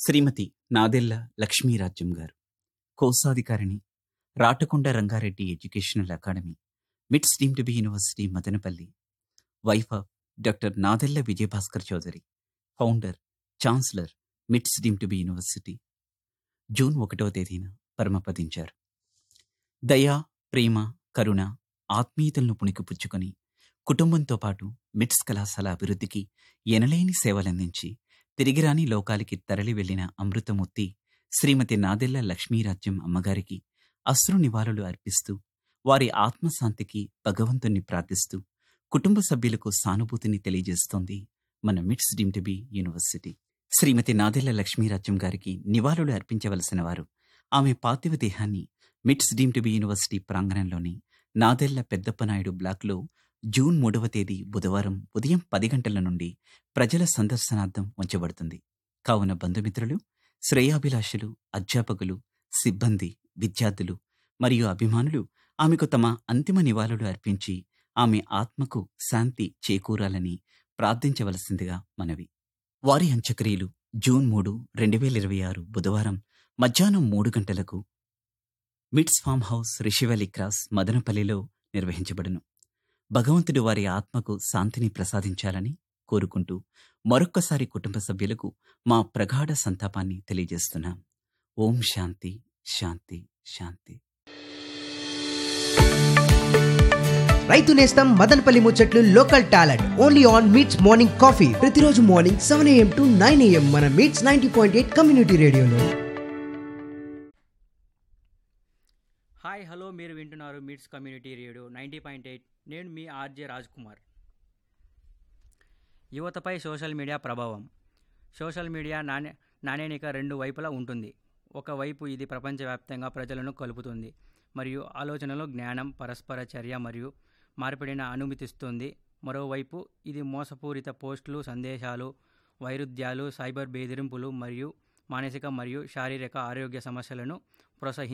శ్రీమతి నాదెల్ల లక్ష్మీరాజ్యం గారు కోశాధికారిణి Ratakonda Rangareddy educational academy MITS deem to be university Madanapalle wife of doctor Nadella Vijayabhaskar Chowdary founder chancellor MITS deem to be university June ఒకటవ తేదీన పరమపదించారు దయ ప్రేమ కరుణ ఆత్మీయతలను పుణికిపుచ్చుకొని కుటుంబంతో పాటు మిట్స్ కళాశాల అభివృద్ధికి ఎనలేని సేవలందించి తిరిగిరాని లోకాలకి తరలి వెళ్లిన అమృతమూర్తి శ్రీమతి నాదెల్ల లక్ష్మీరాజ్యం అమ్మగారికి అశ్రు నివాళులు అర్పిస్తూ వారి ఆత్మశాంతికి భగవంతుణ్ణి ప్రార్థిస్తూ కుటుంబ సభ్యులకు సానుభూతిని తెలియజేస్తోంది మన MITS deem to be university Shrimati Nadella Lakshmirajyam గారికి నివాళులు అర్పించవలసిన వారు ఆమె పార్థివ దేహాన్ని MITS deem to be university ప్రాంగణంలోని నాదెల్ల పెద్దప్పనాయుడు బ్లాక్లో జూన్ మూడవ తేదీ బుధవారం ఉదయం పది గంటల నుండి ప్రజల సందర్శనార్థం ఉంచబడుతుంది కావున బంధుమిత్రులు శ్రేయాభిలాషులు అధ్యాపకులు సిబ్బంది విద్యార్థులు మరియు అభిమానులు ఆమెకు తమ అంతిమ నివాళులు అర్పించి ఆమె ఆత్మకు శాంతి చేకూరాలని ప్రార్థించవలసిందిగా మనవి వారి అంత్యక్రియలు జూన్ మూడు రెండు వేల ఇరవై ఆరు బుధవారం మధ్యాహ్నం మూడు గంటలకు మిట్స్ ఫామ్ హౌస్ రిషివలి క్రాస్ మదనపల్లిలో నిర్వహించబడును భగవంతుడు వారి ఆత్మకు శాంతిని ప్రసాదించాలని కోరుకుంటూ మరొక్కసారి కుటుంబ సభ్యులకు మా ప్రగాఢ సంతాపాన్ని తెలియజేస్తున్నాం ఓం శాంతి శాంతి శాంతి రైతు నేస్తం మదనపల్లి ముచ్చట్లు local talent only on MITS morning coffee ప్రతిరోజు morning seven AM to nine AM మన MITS ninety point eight community రేడియోలో హాయ్ హలో మీరు వింటున్నారు MITS community radio ninety point eight నేను మీ ఆర్జే రాజ్ కుమార్ యువతపై సోషల్ మీడియా ప్రభావం సోషల్ మీడియా నాణ్య నాణ్యనిక రెండు వైపులా ఉంటుంది ఒకవైపు ఇది ప్రపంచవ్యాప్తంగా ప్రజలను కలుపుతుంది మరియు ఆలోచనలో జ్ఞానం పరస్పర చర్య మరియు మార్పిడిని అనుమతిస్తుంది మరోవైపు ఇది మోసపూరిత పోస్టులు సందేశాలు వైరుధ్యాలు సైబర్ బెదిరింపులు మరియు మానసిక మరియు శారీరక ఆరోగ్య సమస్యలను ప్రోత్సహి